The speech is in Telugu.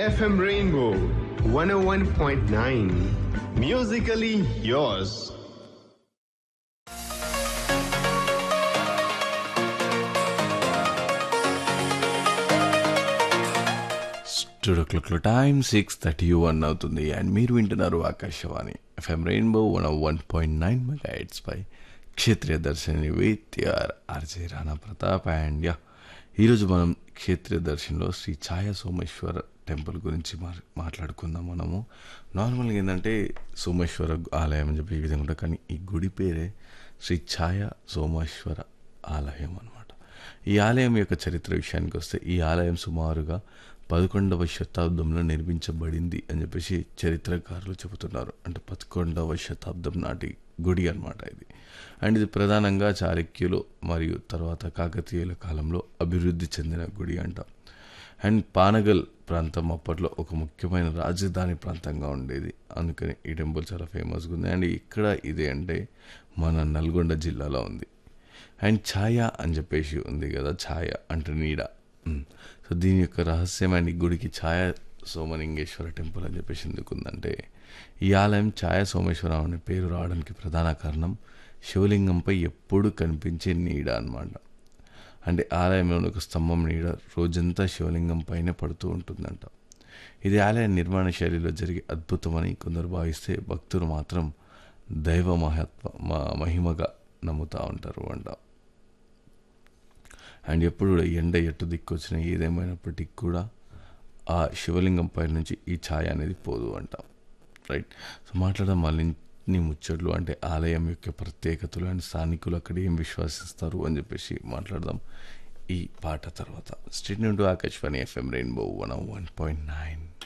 FM Rainbow 101.9. Musically yours. Studio క్లాక్లో టైం సిక్స్ థర్టీ వన్ అవుతుంది అండ్ మీరు వింటున్నారు Akashvani FM Rainbow one one point nine megahertz పై Kshetriya Darshani with R RJ Rana Pratap and yeah ఈరోజు మనం క్షేత్రీయ దర్శన్లో శ్రీ ఛాయ సోమేశ్వర టెంపుల్ గురించి మా మాట్లాడుకుందాం మనము నార్మల్గా ఏంటంటే సోమేశ్వర ఆలయం అని చెప్పి ఈ విధంగా ఉంటుంది కానీ ఈ గుడి పేరే శ్రీ ఛాయ సోమేశ్వర ఆలయం అనమాట ఈ ఆలయం యొక్క చరిత్ర విషయానికి వస్తే ఈ ఆలయం సుమారుగా పదకొండవ శతాబ్దంలో నిర్మించబడింది అని చెప్పేసి చరిత్రకారులు చెబుతున్నారు అంటే పదకొండవ శతాబ్దం నాటి గుడి అన్నమాట ఇది అండ్ ఇది ప్రధానంగా చాళుక్యులు మరియు తర్వాత కాకతీయుల కాలంలో అభివృద్ధి చెందిన గుడి అంట అండ్ పానగల్ ప్రాంతం అప్పట్లో ఒక ముఖ్యమైన రాజధాని ప్రాంతంగా ఉండేది అందుకని ఈ టెంపుల్ చాలా ఫేమస్గా ఉంది అండ్ ఇక్కడ ఇదే అంటే మన నల్గొండ జిల్లాలో ఉంది అండ్ ఛాయ అని చెప్పేసి ఉంది కదా ఛాయ అంటే నీడ ఉమ్. సో దీని యొక్క రహస్యం అండ్ ఈ గుడికి ఛాయ సోమలింగేశ్వర టెంపుల్ అని చెప్పేసి ఎందుకు ఉందంటే ఈ ఆలయం ఛాయ సోమేశ్వరం అనే పేరు రావడానికి ప్రధాన కారణం శివలింగంపై ఎప్పుడు కనిపించే నీడ అన్నమాట అంటే ఆలయంలోని ఒక స్తంభం నీడ రోజంతా శివలింగం పైన పడుతూ ఉంటుందంట ఇది ఆలయ నిర్మాణ శైలిలో జరిగే అద్భుతమని కొందరు భావిస్తే భక్తులు మాత్రం దైవ మహత్వ మ- మహిమగా నమ్ముతూ ఉంటారు అంట అండ్ ఎప్పుడు కూడా ఎండ ఎటు దిక్కు వచ్చినా ఏదేమైనప్పటికీ కూడా ఆ శివలింగం పై నుంచి ఈ ఛాయ అనేది పోదు అంట రైట్ సో మాట్లాడడం మళ్ళీ నీ ముచ్చట్లు అంటే ఆలయం యొక్క ప్రత్యేకతలు అండ్ స్థానికులు అక్కడ ఏం విశ్వసిస్తారు అని చెప్పేసి మాట్లాడదాం ఈ పాట తర్వాత స్టేట్ నుండి Akashvani FM Rainbow one one point nine